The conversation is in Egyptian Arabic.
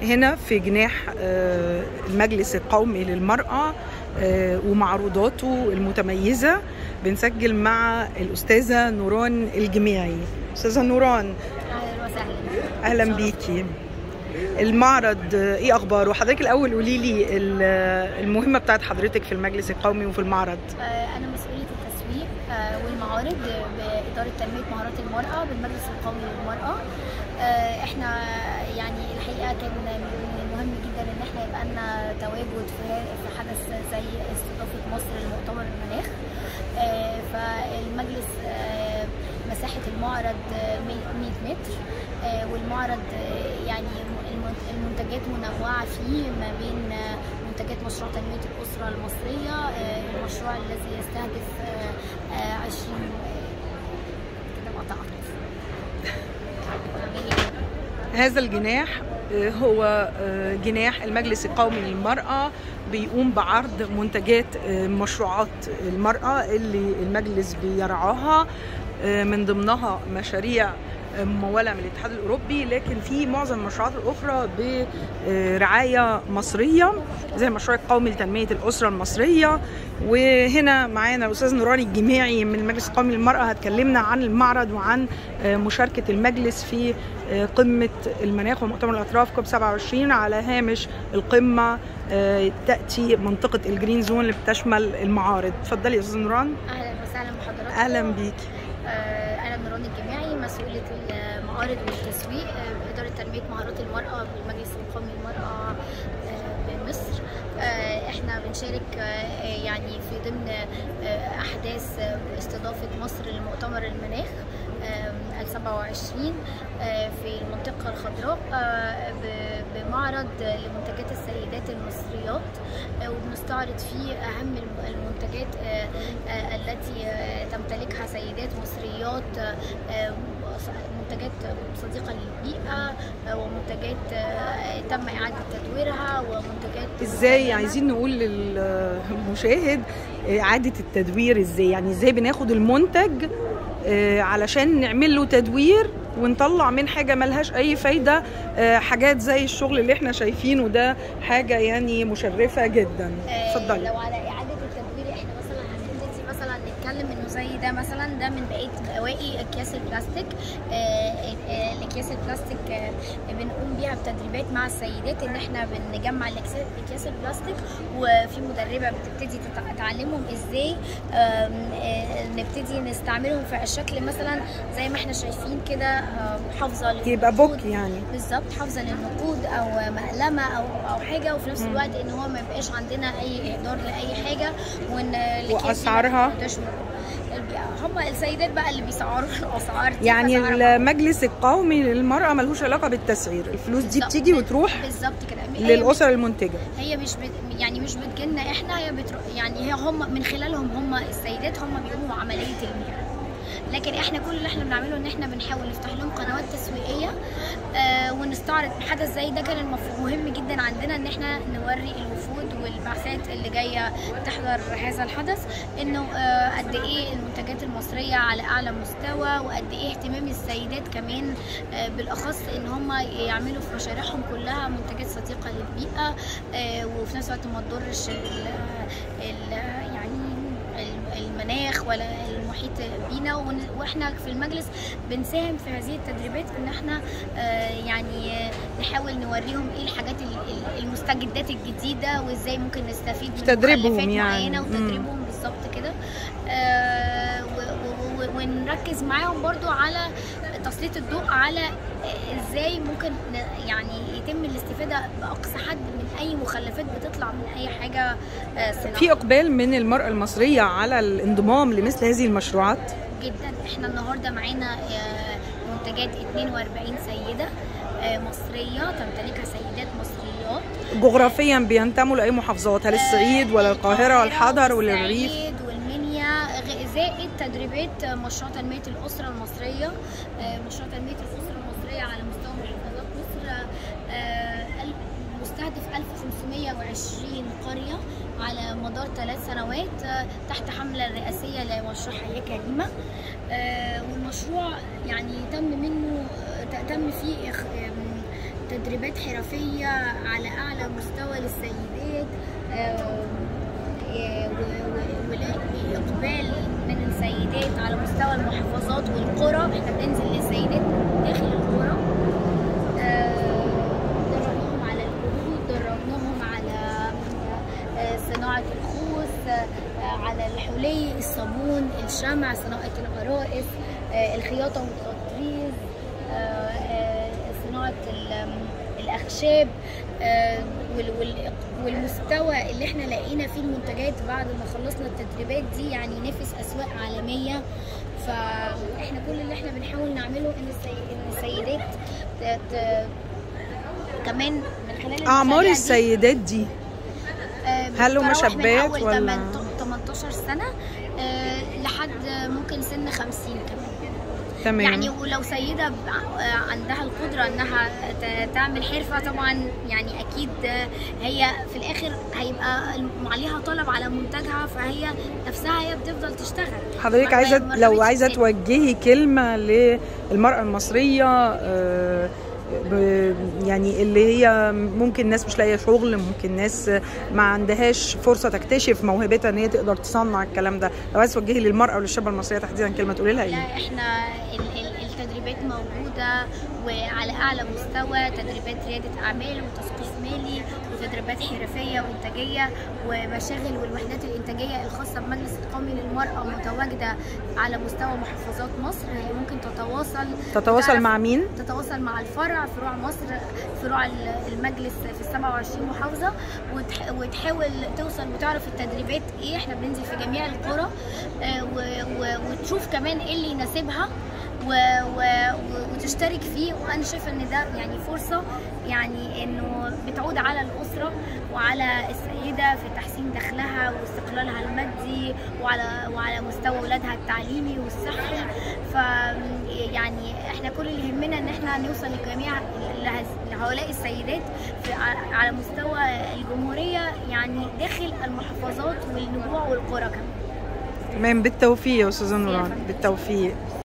هنا في جناح آه، المجلس القومي للمرأة آه، ومعروضاته المتميزة بنسجل مع الأستاذة نوران الجميعي أستاذة نوران اهلا وسهلا أهلا بيكي المعرض آه، ايه اخباره وحضرتك الاول قولي لي ال- المهمه بتاعت حضرتك في المجلس القومي وفي المعرض آه، انا مسؤوليه التسويق آه، والمعارض باداره تنميه مهارات المراه بالمجلس القومي للمراه آه، احنا يعني الحقيقه كان من المهم جدا ان احنا يبقى لنا تواجد في في حدث زي استضافه مصر لمؤتمر المناخ آه، فالمجلس آه، مساحه المعرض آه، 100 متر آه، والمعرض آه، يعني الم- المنتجات منوعه فيه ما بين آه، منتجات مشروع تنميه الاسره المصريه آه، المشروع الذي يستهدف آه، آه، 20 كده قطعت هذا الجناح آه، هو آه، جناح المجلس القومي للمرأة بيقوم بعرض منتجات آه، مشروعات المرأة اللي المجلس بيرعاها آه، من ضمنها مشاريع آه، ممولة من الاتحاد الأوروبي لكن في معظم المشروعات الأخرى برعاية مصرية زي المشروع القومي لتنمية الأسرة المصرية وهنا معانا الأستاذ نوران الجماعي من المجلس القومي للمرأة هتكلمنا عن المعرض وعن آه، مشاركة المجلس في آه، قمة المناخ ومؤتمر الأطراف كوب 27 على هامش القمة آه، تأتي منطقة الجرين زون اللي بتشمل المعارض اتفضلي يا أستاذ نوران اهلا وسهلا بحضراتكم أهلا بيكي آه، انا نوران الجماعي مسؤوله المعارض والتسويق آه، باداره تنميه مهارات المراه بالمجلس القومي للمراه آه، بمصر آه، احنا بنشارك آه، يعني في ضمن آه، احداث آه، استضافه مصر لمؤتمر المناخ ال 27 آه، في المنطقة الخضراء آه، ب- بمعرض لمنتجات السيدات المصريات آه، وبنستعرض فيه أهم الم- المنتجات آه، آه، التي آه، تمتلكها سيدات مصريات آه، آه، منتجات صديقة للبيئة آه، ومنتجات آه، تم إعادة تدويرها ومنتجات ازاي مستدامة. عايزين نقول للمشاهد إعادة التدوير ازاي يعني ازاي بناخد المنتج آه، علشان نعمل له تدوير ونطلع من حاجة ملهاش أي فايدة آه، حاجات زي الشغل اللي احنا شايفينه ده حاجة يعني مشرفة جدا آه، اتفضلي لو على اعاده التدوير احنا مثلا هنبتدي مثلا نتكلم انه زي ده مثلا ده من بقيه بواقي اكياس البلاستيك آه، آه، الاكياس البلاستيك آه، بنقوم بيها بتدريبات مع السيدات ان احنا بنجمع الأكس- اكياس البلاستيك وفي مدربه بتبتدي تتع- تعلمهم ازاي آم، آه، نبتدي نستعملهم في الشكل مثلا زي ما احنا شايفين كده آه، حافظه يبقى للنقود. بوك يعني بالظبط حافظه للنقود او مقلمه او او حاجه وفي نفس مم. الوقت ان هو ما يبقاش عندنا اي اهدار لاي حاجه وان الأكياس دي وأسعارها؟ ما تبقاش البيئة. هم السيدات بقى اللي بيسعروا الاسعار دي يعني فأسعارها المجلس القومي للمرأة ملهوش علاقة بالتسعير الفلوس دي بالظبط. بتيجي وتروح بالظبط كده هي للأسر المنتجة هي مش بت... يعني مش بتجيلنا احنا هي بتر... يعني هي هم من خلالهم هم السيدات هم بيقوموا بعمليه البيع لكن احنا كل اللي احنا بنعمله ان احنا بنحاول نفتح لهم قنوات تسويقيه آه ونستعرض حدث زي ده كان المفروض مهم جدا عندنا ان احنا نوري الوفود والبعثات اللي جايه تحضر هذا الحدث انه آه قد ايه المنتجات المصريه على اعلى مستوى وقد ايه اهتمام السيدات كمان آه بالاخص ان هم يعملوا في مشاريعهم كلها منتجات صديقه للبيئه آه وفي نفس الوقت ما تضرش ال ال يعني الم- المناخ ولا المحيط بينا ون- واحنا في المجلس بنساهم في هذه التدريبات ان احنا آه، يعني آه، نحاول نوريهم ايه الحاجات ال- ال- المستجدات الجديده وازاي ممكن نستفيد من تدريبهم مخلفات يعني. معينه مم. وتدريبهم بالظبط كده آه، و- و- و- ونركز معاهم برضو على تسليط الضوء على ازاي ممكن ن- يعني يتم الاستفاده باقصى حد من اي مخلفات بتطلع من اي حاجه آه، صناعيه في إقبال من المرأة المصرية على الانضمام لمثل هذه المشروعات جدا احنا النهارده معانا آه، منتجات 42 سيده آه، مصريه تمتلكها سيدات مصريات جغرافيا بينتموا لأي محافظات هل الصعيد ولا القاهرة والحضر ولا الريف والصعيد والمنيا غ- زائد تدريبات مشروع تنميه الاسره المصريه آه، مشروع تنميه الاسره المصريه على مستوى محافظات مصر آه، ال- مستهدف 1520 قريه على مدار ثلاث سنوات آه، تحت حمله رئاسيه لمشروع حياه كريمه آه، والمشروع يعني تم منه آه، تم فيه إخ- آم، تدريبات حرفيه على اعلى مستوى للسيدات آم، آه، و- و- واقبال من السيدات على مستوى المحافظات والقرى احنا بننزل للسيدات داخل القرى آه، دربناهم على الورود دربناهم على آه، صناعة الخوص آه، على الحلي الصابون الشمع صناعة الغرائس آه، الخياطة والتطريز آه، آه، صناعة ال- الأخشاب آه، وال- وال- والمستوى اللي احنا لقينا فيه المنتجات بعد ما خلصنا التدريبات دي يعني ينافس أسواق عالمية فاحنا كل اللي احنا بنحاول نعمله ان السي- إن السيدات ت- ت- كمان من خلال اعمار المشاريع دي السيدات دي آه، هل هم بتتراوح من شابات أول ولا- 18 سنة آه، لحد ممكن سن 50 كمان تمام يعني ولو سيدة ب- آه، عندها القدرة انها ت- تعمل حرفة طبعا يعني اكيد آه، هي في الاخر هيبقى الم- عليها طلب على منتجها فهي نفسها هي بتفضل تشتغل حضرتك ما- عايزه ما لو ركبتش عايزه تاني. توجهي كلمه للمراه المصريه آه، ب- يعني اللي هي ممكن ناس مش لاقيه شغل ممكن ناس ما عندهاش فرصه تكتشف موهبتها ان هي تقدر تصنع الكلام ده لو عايز توجهي للمراه وللشابه المصريه تحديدا كلمه تقولي لها لا ايه احنا ال- ال- التدريبات موجودة وعلى أعلى مستوى تدريبات ريادة أعمال وتثقيف مالي وتدريبات حرفية وإنتاجية ومشاغل والوحدات الإنتاجية الخاصة بمجلس القومي للمرأة متواجدة على مستوى محافظات مصر هي ممكن تتواصل تتواصل تعرف- مع مين تتواصل مع الفرع فروع مصر فروع ال- المجلس في ال 27 محافظه وتح- وتحاول توصل وتعرف التدريبات ايه احنا بننزل في جميع القرى آه، و- و- وتشوف كمان ايه اللي يناسبها و... و... و- وتشترك فيه وانا شايفه ان ده يعني فرصه يعني انه بتعود على الاسره وعلى السيده في تحسين دخلها واستقلالها المادي وعلى وعلى مستوى اولادها التعليمي والصحي ف يعني احنا كل اللي يهمنا ان احنا نوصل لجميع لهز- لهؤلاء السيدات في ع- على مستوى الجمهوريه يعني داخل المحافظات والنجوع والقرى كمان تمام بالتوفيق يا استاذه ميرسي يا نوران فندم. بالتوفيق